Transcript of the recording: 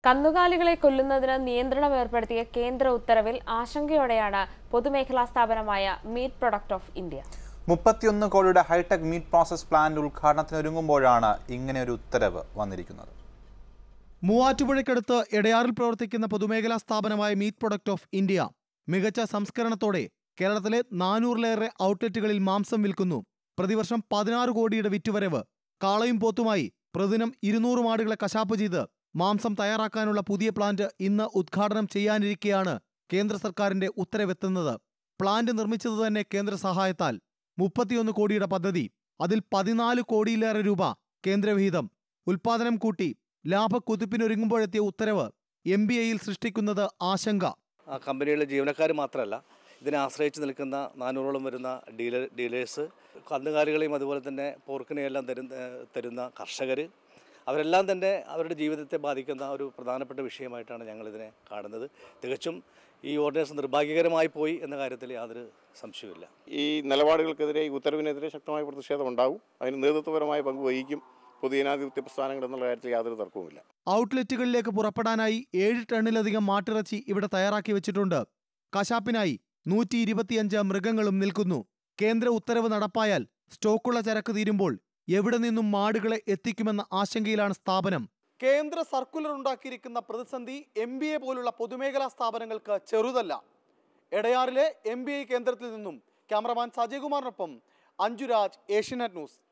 കന്നുകാലികളെ കൊല്ലുന്നതിന് നിയന്ത്രണം ഏർപ്പെടുത്തിയ കേന്ദ്ര ഉത്തരവിൽ ആശങ്കയോടെയാണ് പൊതുമേഖലാ സ്ഥാപനമായ മീറ്റ് പ്രൊഡക്റ്റ് ഓഫ് ഇന്ത്യ മുപ്പത്തിയൊന്ന് കോടിയുടെ ഹൈടെക് മീറ്റ് പ്രോസസ് പ്ലാന്റ് ഉദ്ഘാടനത്തിനൊരുങ്ങുമ്പോഴാണ് ഇങ്ങനെ ഒരു ഉത്തരവ് വന്നിരിക്കുന്നത് മൂവാറ്റുപുഴയ്ക്കടുത്ത് എടയാറിൽ പ്രവർത്തിക്കുന്ന പൊതുമേഖലാ സ്ഥാപനമായ മീറ്റ് പ്രൊഡക്റ്റ് ഓഫ് ഇന്ത്യ മികച്ച സംസ്കരണത്തോടെ കേരളത്തിലെ നാനൂറിലേറെ ഔട്ട്ലെറ്റുകളിൽ മാംസം വിൽക്കുന്നു പ്രതിവർഷം പതിനാറ് കോടിയുടെ വിറ്റുവരവ് കാളയും പോത്തുമായി പ്രതിദിനം ഇരുന്നൂറ് മാടുകളെ കശാപ്പ് ചെയ്ത് മാംസം തയ്യാറാക്കാനുള്ള പുതിയ പ്ലാന്റ് ഇന്ന് ഉദ്ഘാടനം ചെയ്യാനിരിക്കെയാണ് കേന്ദ്ര സർക്കാരിന്റെ ഉത്തരവെത്തുന്നത് പ്ലാന്റ് നിർമ്മിച്ചത് തന്നെ കേന്ദ്ര സഹായത്താൽ മുപ്പത്തിയൊന്ന് കോടിയുടെ പദ്ധതി അതിൽ പതിനാല് കോടിയിലേറെ രൂപ കേന്ദ്രവിഹിതം ഉൽപാദനം കൂട്ടി ലാഭക്കുതിപ്പിനൊരുങ്ങുമ്പോഴെത്തിയ ഉത്തരവ് എം ബി ഐയിൽ സൃഷ്ടിക്കുന്നത് ആശങ്ക ആ കമ്പനിയിലെ ജീവനക്കാർ മാത്രമല്ല ഇതിനെ ആശ്രയിച്ച് നിൽക്കുന്ന നാനൂറോളം വരുന്ന ഡീലർ ഡീലേഴ്സ് കന്നുകാലികളെയും അതുപോലെ തന്നെ പോർക്കിനെയും എല്ലാം തരുന്ന തരുന്ന കർഷകർ അവരെല്ലാം തന്നെ അവരുടെ ജീവിതത്തെ ബാധിക്കുന്ന ഒരു പ്രധാനപ്പെട്ട വിഷയമായിട്ടാണ് ഞങ്ങളിതിനെ കാണുന്നത് തികച്ചും ഈ ഓർഡിനൻസ് നിർഭാഗ്യകരമായി പോയി എന്ന കാര്യത്തിൽ യാതൊരു സംശയവുമില്ല ഈ നിലപാടുകൾക്കെതിരെ ഈ ഉത്തരവിനെതിരെ ശക്തമായ പ്രതിഷേധം ഉണ്ടാവും അതിന് നേതൃത്വപരമായ പങ്ക് വഹിക്കും പൊതുജനാധിപത്യ പ്രസ്ഥാനങ്ങൾ എന്നുള്ള കാര്യത്തിൽ യാതൊരു തർക്കവുമില്ല ഔട്ട്ലെറ്റുകളിലേക്ക് പുറപ്പെടാനായി ഏഴ് ടണ്ണിലധികം മാട്ടിറച്ചി ഇവിടെ തയ്യാറാക്കി വെച്ചിട്ടുണ്ട് കശാപ്പിനായി നൂറ്റി ഇരുപത്തിയഞ്ച് മൃഗങ്ങളും നിൽക്കുന്നു കേന്ദ്ര ഉത്തരവ് നടപ്പായാൽ സ്റ്റോക്കുള്ള ചരക്ക് തീരുമ്പോൾ എവിടെ നിന്നും മാടുകളെ എത്തിക്കുമെന്ന ആശങ്കയിലാണ് സ്ഥാപനം കേന്ദ്ര സർക്കുലർ ഉണ്ടാക്കിയിരിക്കുന്ന പ്രതിസന്ധി എം ബി എ പോലുള്ള പൊതുമേഖലാ സ്ഥാപനങ്ങൾക്ക് ചെറുതല്ല എടയാറിലെ എം ബി ഐ കേന്ദ്രത്തിൽ നിന്നും ക്യാമറമാൻ സജയകുമാറിനൊപ്പം അഞ്ജുരാജ് ഏഷ്യനെറ്റ് ന്യൂസ്